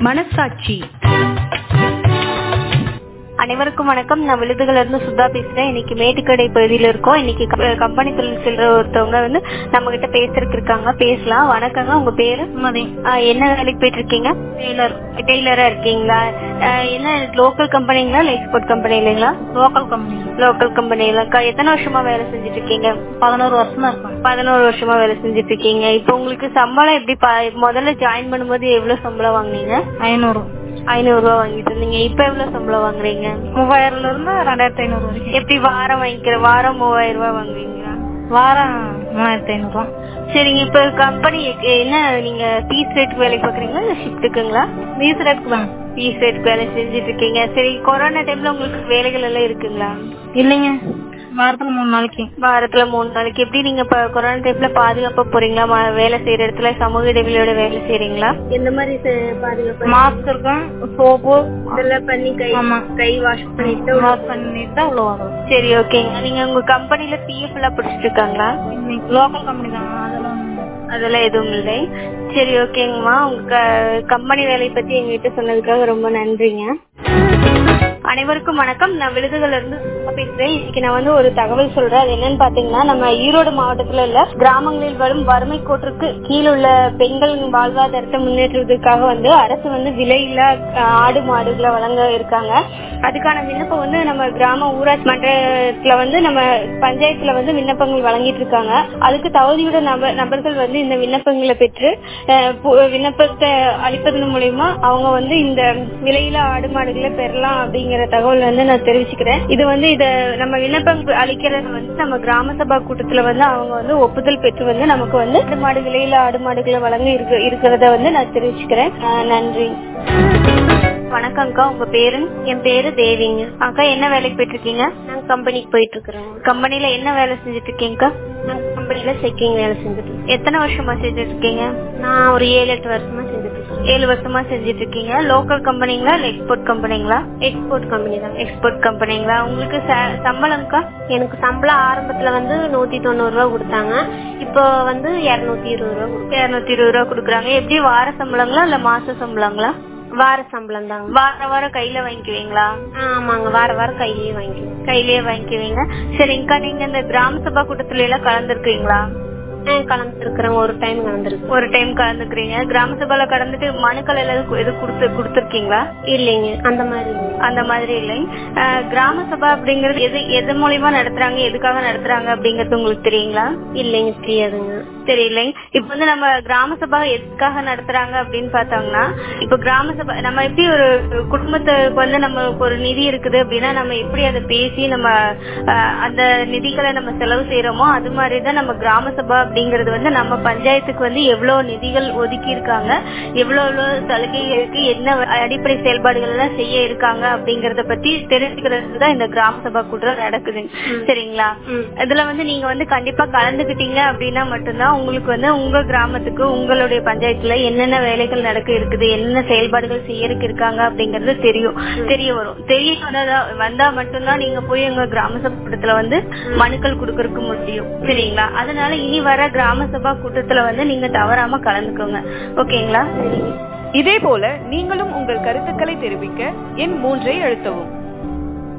மனசாட்சி அனைவருக்கும் வணக்கம் நான் விழுதுகள்ல இருந்து சுதா பேசுறேன் இன்னைக்கு மேட்டுக்கடை பகுதியில இருக்கோம் இன்னைக்கு க- கம்பெனி தொழில் செல்ற ஒருத்தவங்க வந்து நம்ம கிட்ட பேசுறதுக்கு இருக்காங்க பேசலாம் வணக்கங்க உங்க பேரு ஆ, என்ன வேலைக்கு போயிட்டு இருக்கீங்க டெய்லர் டெய்லரா இருக்கீங்களா ஆ, என்ன லோக்கல் கம்பெனிங்களா இல்ல எக்ஸ்போர்ட் கம்பெனி இல்லைங்களா லோக்கல் கம்பெனி லோக்கல் கம்பெனில எத்தனை வருஷமா வேலை செஞ்சுட்டு இருக்கீங்க பதினோரு வருஷமா இருக்கும் பதினோரு வருஷமா வேலை செஞ்சுட்டு இருக்கீங்க இப்போ உங்களுக்கு சம்பளம் எப்படி ப- முதல்ல ஜாயின் பண்ணும்போது எவ்வளவு சம்பளம் வாங்குனீங்க ஐநூறு ஐநூறு ரூபா வாங்கிட்டு இருந்தீங்க இப்ப எவ்வளவு சம்பளம் வாங்குறீங்க மூவாயிரம்ல இருந்து ரெண்டாயிரத்தி ஐநூறு வரைக்கும் எப்படி வாரம் வாங்கிக்கிற வாரம் மூவாயிரம் ரூபாய் வாங்குவீங்களா வாரம் மூணாயிரத்தி ஐநூறு ரூபா சரிங்க இப்ப கம்பெனி என்ன நீங்க பீஸ் ரேட்டுக்கு வேலை பாக்குறீங்களா இல்ல ஷிஃப்ட்டுக்குங்களா பீஸ் ரேட்டுக்கு தான் பீஸ் ரேட்டுக்கு வேலை செஞ்சுட்டு இருக்கீங்க சரி கொரோனா டைம்ல உங்களுக்கு வேலைகள் எல்லாம் இருக்குங்களா இல்லைங்க வாரத்துல மூணு நாளைக்கு வாரத்துல மூணு நாளைக்கு எப்படி நீங்க இப்ப கொரோனா டைம்ல பாதுகாப்பா போறீங்களா ம- வேலை செய்யற இடத்துல சமூக இடைவெளியோட வேலை செய்றீங்களா எந்த மாதிரி பாதுகாப்பு மாஸ்க் இருக்கும் சோப்பு இதெல்லாம் பண்ணி கை ஆமா. கை வாஷ் பண்ணிட்டு வாஷ் பண்ணிட்டு தான் உள்ள வரும் சரி ஓகேங்க நீங்க உங்க கம்பெனில பிஎஃப் எல்லாம் பிடிச்சிட்டு இருக்காங்களா லோக்கல் கம்பெனி தான் அதெல்லாம் அதெல்லாம் எதுவும் இல்லை சரி ஓகேங்கம்மா உங்க கம்பெனி வேலையை பத்தி எங்ககிட்ட சொன்னதுக்காக ரொம்ப நன்றிங்க அனைவருக்கும் வணக்கம் நான் விழுதுகள்ல இருந்து பேசுறேன் இன்னைக்கு நான் வந்து ஒரு தகவல் சொல்றேன் அது என்னன்னு பாத்தீங்கன்னா நம்ம ஈரோடு மாவட்டத்துல உள்ள கிராமங்களில் வரும் வறுமை கோட்டிற்கு கீழ் உள்ள பெண்களின் வாழ்வாதாரத்தை முன்னேற்றுவதற்காக வந்து அரசு வந்து விலையில்லா அஹ், ஆடு மாடுகளை வழங்க இருக்காங்க அதுக்கான விண்ணப்பம் வந்து நம்ம கிராம ஊராட்சி மன்றத்துல வந்து நம்ம பஞ்சாயத்துல வந்து விண்ணப்பங்கள் வழங்கிட்டு இருக்காங்க அதுக்கு தகுதியுள்ள நபர் நபர்கள் வந்து இந்த விண்ணப்பங்களை பெற்று அஹ், பு- விண்ணப்பத்தை அளிப்பதன் மூலயமா அவங்க வந்து இந்த விலையில ஆடு மாடுகளை பெறலாம் அப்படிங்கிற தகவல் வந்து நான் தெரிவிச்சுக்கிறேன் இது வந்து இத நம்ம விண்ணப்பம் அளிக்கிறது வந்து நம்ம கிராம சபா கூட்டத்துல வந்து அவங்க வந்து ஒப்புதல் பெற்று வந்து நமக்கு வந்து ஆடு மாடு விலையில ஆடு மாடுகளை வழங்க இருக்க இருக்கிறத வந்து நான் தெரிவிச்சுக்கிறேன் அஹ், நன்றி வணக்கம் அக்கா உங்க பேரு என் பேரு தேவிங்க அக்கா என்ன வேலைக்கு போயிட்டு இருக்கீங்க நான் கம்பெனிக்கு போயிட்டு இருக்கிறேன் கம்பெனில என்ன வேலை செஞ்சுட்டு இருக்கீங்கக்கா நான் கம்பெனில செக்கிங் வேலை செஞ்சுட்டு எத்தனை வருஷமா செஞ்சுட்டு இருக்கீங்க நான் ஒரு ஏழு எட்டு வருஷமா செஞ்சுட்டு இருக்கேன் ஏழு வருஷமா செஞ்சுட்டு இருக்கீங்க லோக்கல் கம்பெனிங்களா இல்ல எக்ஸ்போர்ட் கம்பெனிங்களா எக்ஸ்போர்ட் கம்பெனி தான் எக்ஸ்போர்ட் கம்பெனிங்களா உங்களுக்கு ச- சம்பளம்க்கா எனக்கு சம்பளம் ஆரம்பத்துல வந்து நூத்தி தொண்ணூறு ரூபா கொடுத்தாங்க இப்போ வந்து இருநூத்தி இருபது ரூபா இருநூத்தி இருபது ரூபா கொடுக்குறாங்க எப்படி வார சம்பளங்களா இல்ல மாச சம்பளங்களா வார சம்பளம் தாங்க வார வாரம் கையில வாங்கிக்குவீங்களா ஆமாங்க வார வாரம் கையிலேயே வாங்கிக்குவேன் கையிலேயே வாங்கிக்குவீங்க சரிங்கக்கா நீங்க இந்த கிராம சபா கூட்டத்துல எல்லாம் கலந்துருக்கீங்களா கலந்துருக்கிறேன் ஒரு டைம் கலந்துருக்கு ஒரு டைம் கலந்துக்கிறீங்க கிராம சபால கலந்துட்டு மனுக்கள் எல்லாம் எது கொடுத்து கொடுத்துருக்கீங்களா இல்லைங்க அந்த மாதிரி அந்த மாதிரி இல்லை அஹ், கிராம சபா அப்படிங்கறது எது எது மூலியமா நடத்துறாங்க எதுக்காக நடத்துறாங்க அப்படிங்கறது உங்களுக்கு தெரியுங்களா இல்லைங்க தெரியாதுங்க தெரியலைங்க இப்ப வந்து நம்ம கிராம சபா எதுக்காக நடத்துறாங்க அப்படின்னு பார்த்தாங்கன்னா இப்ப கிராம சபா நம்ம எப்படி ஒரு குடும்பத்துக்கு வந்து நம்ம ஒரு நிதி இருக்குது அப்படின்னா நம்ம எப்படி அதை பேசி நம்ம அஹ், அந்த நிதிகளை நம்ம செலவு செய்யறோமோ அது மாதிரி தான் நம்ம கிராம சபா அப்படிங்கறது வந்து நம்ம பஞ்சாயத்துக்கு வந்து எவ்வளவு நிதிகள் ஒதுக்கி இருக்காங்க எவ்வளவு எவ்வளவு சலுகைகளுக்கு என்ன அடிப்படை செயல்பாடுகள் எல்லாம் செய்ய இருக்காங்க அப்படிங்கறத பத்தி தெரிஞ்சுக்கிறது தான் இந்த கிராம சபா கூட்டம் நடக்குது சரிங்களா இதுல வந்து நீங்க வந்து கண்டிப்பா கலந்துக்கிட்டீங்க அப்படின்னா மட்டும்தான் உங்களுக்கு வந்து உங்க கிராமத்துக்கு உங்களுடைய பஞ்சாயத்துல என்னென்ன வேலைகள் நடக்க இருக்குது என்னென்ன செயல்பாடுகள் செய்யறதுக்கு இருக்காங்க அப்படிங்கறது தெரியும் தெரிய வரும் தெரிய வந்ததா- வந்தா மட்டும்தான் நீங்க போய் உங்க கிராம சபா கூட்டத்துல வந்து மனுக்கள் கொடுக்கறதுக்கு முடியும் சரிங்களா அதனால இனி வர கிராம சபா கூட்டத்துல வந்து நீங்க தவறாம கலந்துக்கோங்க ஓகேங்களா இதே போல நீங்களும் உங்கள் கருத்துக்களை தெரிவிக்க எண் மூன்றை அழுத்தவும்